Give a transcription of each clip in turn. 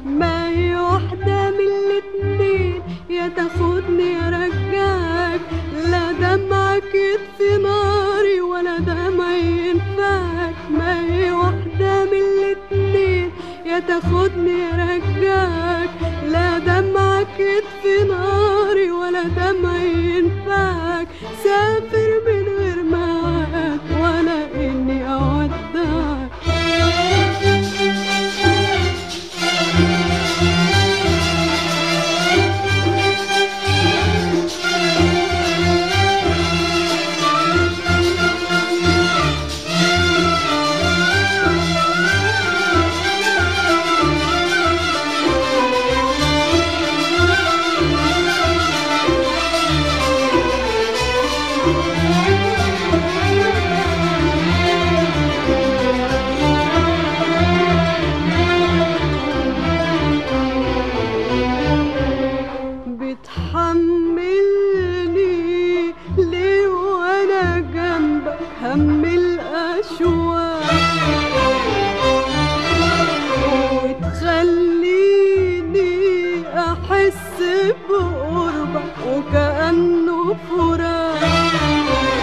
ما هي واحدة من الاتنين يا تاخدني يا رجعك لا دمعك يطفي ناري ولا دمع ينفعك ما هي واحدة من الاتنين يا تاخدني يا رجعك لا دمعك يطفي ناري ولا دمع ينفعك سافر من غير معاك ولا اني اودعك بتحملني ليه وانا جنبك هم الاشواق وتخليني احس بقربك وكانه فراق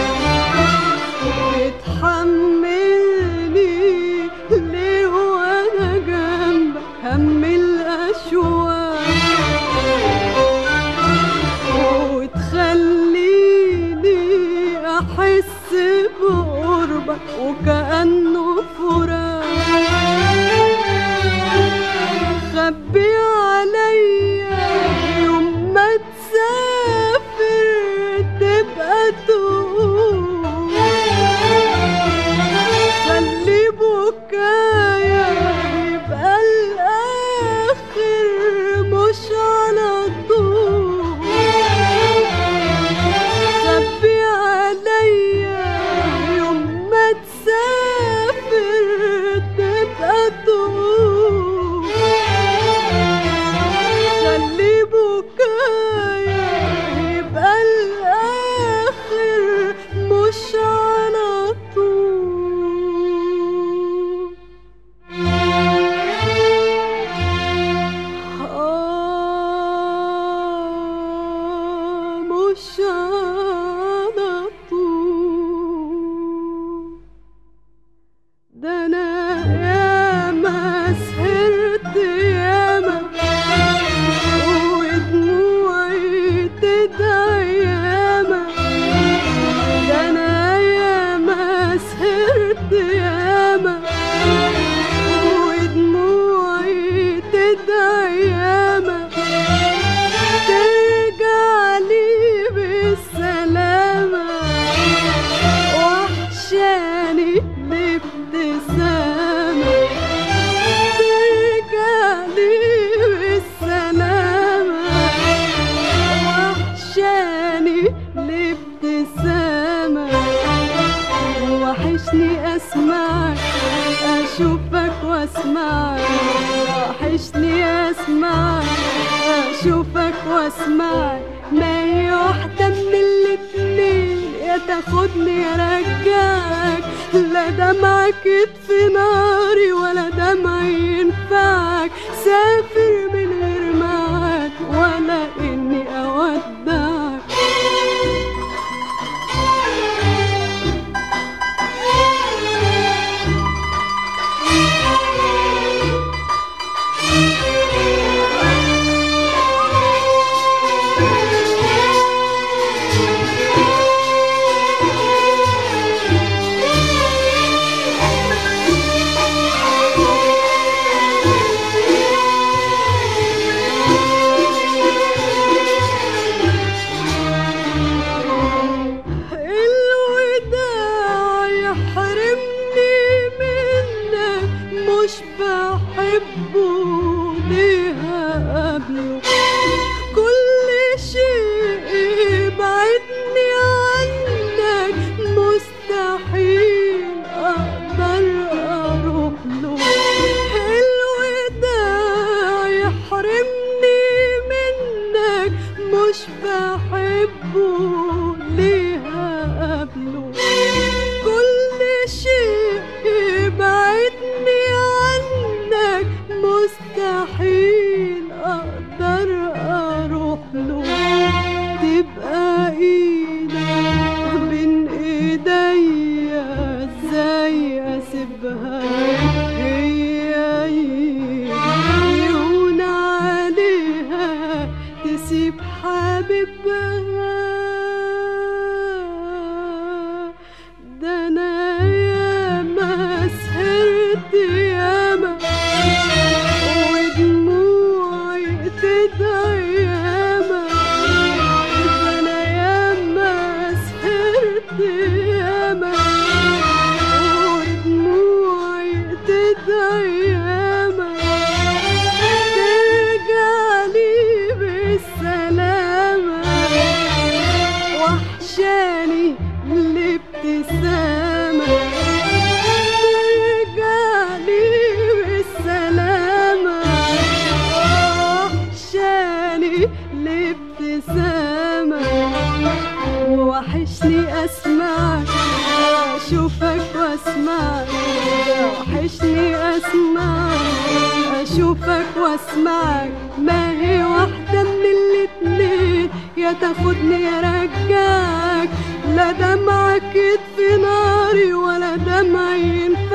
بتحملني ليه وانا جنبك هم الاشواق وتخليني احس بقربك وكانه فراق خبي عليا يوم ما تسافر تبقى تقول خلي بكايا يبقى الاخر مش على طول خبي عليا يوم ما تسافر تبقى تقول خلي بكايا يبقى الاخر مش على طول آه مش على طول ده انا ياما سهرت ياما ودموعي تدعي ياما ده انا ياما سهرت ياما ودموعي تدعي ياما ترجع لي بالسلامة وحشاني الابتسامة ترجع لي بالسلامة وحشاني الابتسامة وحشني اسمعك اشوفك واسمعك وحشني اسمعك اشوفك واسمعك ما هي واحدة من الاتنين يا تاخدني يا رجعك لا دمعك يطفي ناري ولا دمع ينفعك سافر من غير معاك ولا اني اودعك الوداع يحرمني منك مش بحبه ليها قبله كل شيء يبعدني عنك مستحيل اقدر اروح له الوداع يحرمني منك مش بحبه ليها قبله كل شيء يبعدني عنك مستحيل واسمعك وحشني اسمعك اشوفك واسمعك ما هي واحدة من الاتنين يا تاخدني يا رجعك لا دمعك في ناري ولا دمعي ينفع